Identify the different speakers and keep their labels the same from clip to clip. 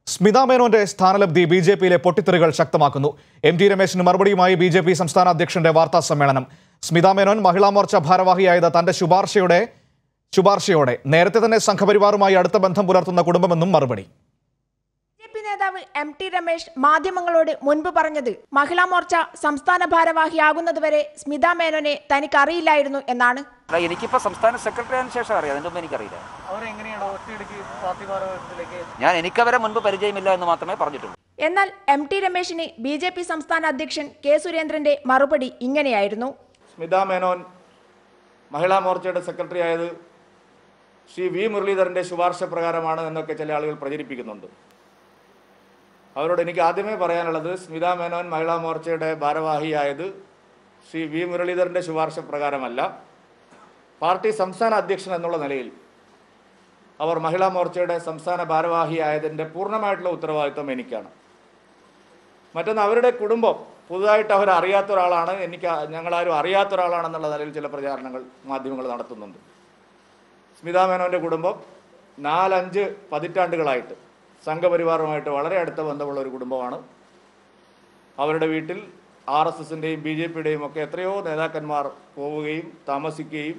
Speaker 1: സ്മിത മേനോന്റെ സ്ഥാനലബ്ധി B J പിയിലെ പൊട്ടിത്തെറികൾ ശക്തമാക്കുന്നു M T രമേശിന് മറുപടിയുമായി ബി ജെ പി സംസ്ഥാന അധ്യക്ഷന്റെ വാർത്താ സമ്മേളനം സ്മിത മേനോൻ മഹിളാ മോർച്ച ഭാരവാഹിയായത് തന്റെ ശുപാർശയുടെ ശുപാർശയോടെ നേരത്തെ തന്നെ സംഘപരിവാറുമായി അടുത്ത ബന്ധം പുലർത്തുന്ന കുടുംബമെന്നും മറുപടി
Speaker 2: ബി ജെ പി നേതാവ് എം ടി രമേശ് മാധ്യമങ്ങളോട് മുൻപ് പറഞ്ഞത് മഹിളാ മോർച്ച സംസ്ഥാന ഭാരവാഹിയാകുന്നതുവരെ സ്മിത മേനോനെ തനിക്ക് അറിയില്ലായിരുന്നു എന്നാണ്
Speaker 3: അല്ല എനിക്കിപ്പോൾ സംസ്ഥാന സെക്രട്ടറി ആയതിനു ശേഷം അറിയാം അതിൻ്റെ മുമ്പ് എനിക്കറിയില്ല
Speaker 4: അവരെങ്ങനെയാണ് ഒറ്റയടിക്ക് പാർട്ടി ഭാരവാഹത്തിലേക്ക്
Speaker 3: ഞാൻ എനിക്കവരെ മുൻപ് പരിചയമില്ല എന്ന് മാത്രമേ പറഞ്ഞിട്ടുള്ളൂ
Speaker 2: എന്നാൽ എം ടി രമേശിന് ബി ജെ പി സംസ്ഥാന അധ്യക്ഷൻ കെ സുരേന്ദ്രന്റെ മറുപടി ഇങ്ങനെയായിരുന്നു
Speaker 5: സ്മിത മേനോൻ മഹിളാ മോർച്ചയുടെ സെക്രട്ടറി ആയത് ശ്രീ വി മുരളീധരൻ്റെ ശുപാർശ പ്രകാരമാണ് എന്നൊക്കെ ചില ആളുകൾ പ്രചരിപ്പിക്കുന്നുണ്ട് അവരോട് എനിക്ക് ആദ്യമേ പറയാനുള്ളത് സ്മിത മേനോൻ മഹിളാ മോർച്ചയുടെ ഭാരവാഹിയായത് ശ്രീ വി മുരളീധരൻ്റെ ശുപാർശ പ്രകാരമല്ല പാർട്ടി സംസ്ഥാന അധ്യക്ഷൻ എന്നുള്ള നിലയിൽ അവർ മഹിളാ മോർച്ചയുടെ സംസ്ഥാന ഭാരവാഹിയായതിൻ്റെ പൂർണ്ണമായിട്ടുള്ള ഉത്തരവാദിത്വം എനിക്കാണ് മറ്റൊന്ന് അവരുടെ കുടുംബം പുതുതായിട്ട് അവർ അറിയാത്ത ഒരാളാണ് എനിക്ക് ഞങ്ങളാരും അറിയാത്ത ഒരാളാണെന്നുള്ള നിലയിൽ ചില പ്രചാരണങ്ങൾ മാധ്യമങ്ങൾ നടത്തുന്നുണ്ട് സ്മിത മേനോൻ്റെ കുടുംബം നാലഞ്ച് പതിറ്റാണ്ടുകളായിട്ട് സംഘപരിവാറുമായിട്ട് വളരെ അടുത്ത ബന്ധമുള്ള ഒരു കുടുംബമാണ് അവരുടെ വീട്ടിൽ ആർ എസ് എസിൻ്റെയും ബി ജെ പിയുടെയും ഒക്കെ എത്രയോ നേതാക്കന്മാർ പോവുകയും താമസിക്കുകയും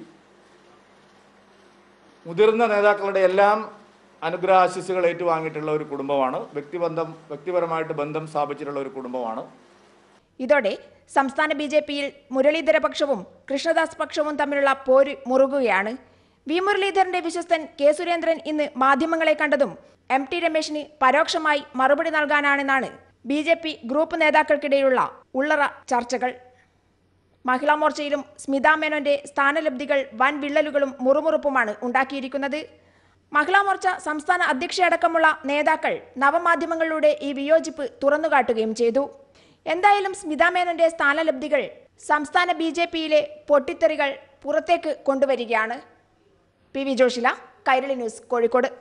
Speaker 5: മുതിർന്ന നേതാക്കളുടെ എല്ലാം അനുഗ്രഹ ആശിസ്സുകൾ ഏറ്റുവാങ്ങിയിട്ടുള്ള ഒരു കുടുംബമാണ് വ്യക്തിബന്ധം വ്യക്തിപരമായിട്ട് ബന്ധം സ്ഥാപിച്ചിട്ടുള്ള ഒരു കുടുംബമാണ്
Speaker 2: ഇതോടെ സംസ്ഥാന ബി ജെ പിയിൽ മുരളീധര പക്ഷവും കൃഷ്ണദാസ് പക്ഷവും തമ്മിലുള്ള പോര് മുറുകുകയാണ് വി മുരളീധരന്റെ വിശ്വസ്തൻ കെ സുരേന്ദ്രൻ ഇന്ന് മാധ്യമങ്ങളെ കണ്ടതും എം ടി രമേശിന് പരോക്ഷമായി മറുപടി നൽകാനാണെന്നാണ് ബി ജെ പി ഗ്രൂപ്പ് നേതാക്കൾക്കിടയിലുള്ള ഉള്ളറ ചർച്ചകൾ മഹിളാ മോർച്ചയിലും സ്മിത മേനോന്റെ സ്ഥാനലബ്ധികൾ വൻ വിള്ളലുകളും മുറുമുറുപ്പുമാണ് ഉണ്ടാക്കിയിരിക്കുന്നത് മഹിളാ മോർച്ച സംസ്ഥാന അധ്യക്ഷയടക്കമുള്ള നേതാക്കൾ നവമാധ്യമങ്ങളിലൂടെ ഈ വിയോജിപ്പ് തുറന്നുകാട്ടുകയും ചെയ്തു എന്തായാലും സ്മിത മേനോന്റെ സ്ഥാനലബ്ധികൾ സംസ്ഥാന ബി ജെ പിയിലെ പൊട്ടിത്തെറികൾ പുറത്തേക്ക് കൊണ്ടുവരികയാണ് P V Joshila Kairali news Kozhikode